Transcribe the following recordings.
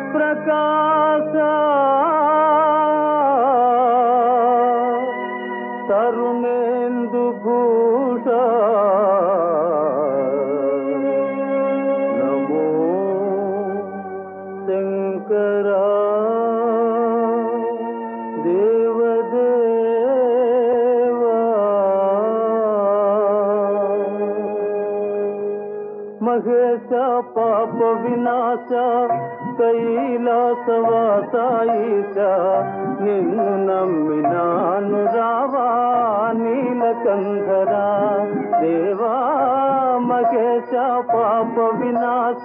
ప్రకాశ తరుణేందు భూష నమో శంకరా దేవదేవా మహేశ పాప వినాశ కైలాసవాస ఈశ నిన్ను నమ్మినాను రావా నీలకంధరా దేవా మహేశ పాప వినాశ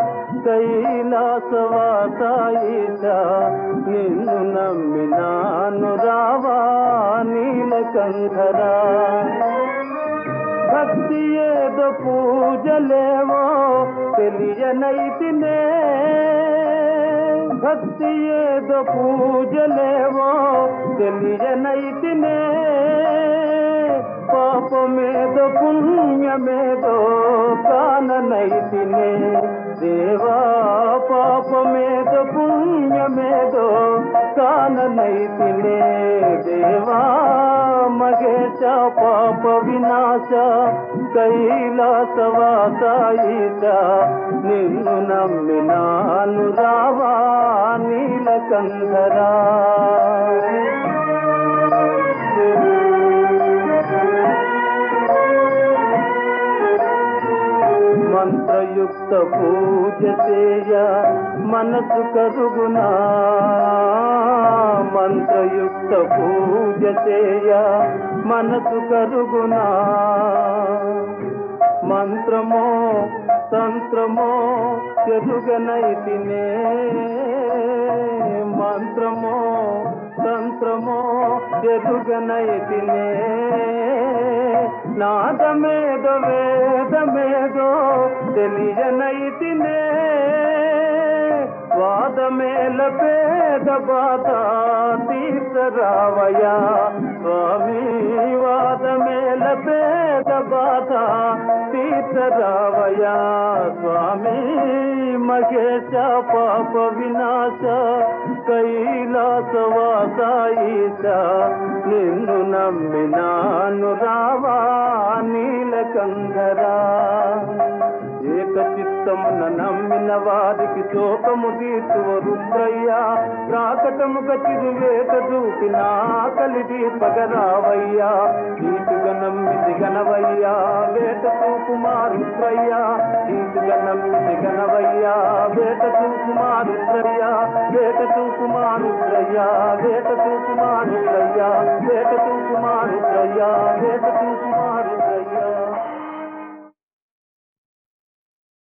కైలాసవాస ఈశ నిన్ను నమ్మినాను రావా నీలకంధరా భక్తి ఏదో పూజలేవో తెలియనైతినే భక్తి ఏదో పూజలేవో తెలియనైతినే పాపమేదో పుణ్యమేదో కాననైతినే దేవా పాపమేదో పుణ్యమేదో కాననైతినే దేవా మహేశ పాప వినాశ కైలాసవాస ఈశ నిన్ను నమ్మినాను రావా నీలకంధరా మంత్రయుక్త పూజ చేయ మనసు కరుగునా మంత్రయుక్త పూజ చేయ మనసు కరుగునా మంత్రమో తంత్రమో ఎరుగనైతినే మంత్రమో తంత్రమో ఎరుగనైతినే నాదమేదో వేదమేదో తెలియనైతినే వాదమేల పేద బాధ తీర్చరావయ్యా స్వామి వాదమేల పేద బాధ తీర్చరావయ్యా స్వామి మహేశ పాప వినాశ కైలాసవాస ఈశ నిన్ను నమ్మినాను రావా నీలకంధరా ఏకచిత్తమున నమ్మిన వారికి శోకము తీర్చువ రుద్రయ్యా ప్రాకటముగ చిరువేట చూపిన కలిది పగరావయ్యా నీటుగా నమ్మిది గనవయ్యా వేట చూపుమా రుద్రయ్యా నీటుగా నమ్మిది గనవయ్యా వేట చూపుమా రుద్రయ్యా వేట చూపుమా రుద్రయ్యా వేట చూపుమా రుద్రయ్యా వేట చూపుమా రుద్రయ్యా వేట చూపు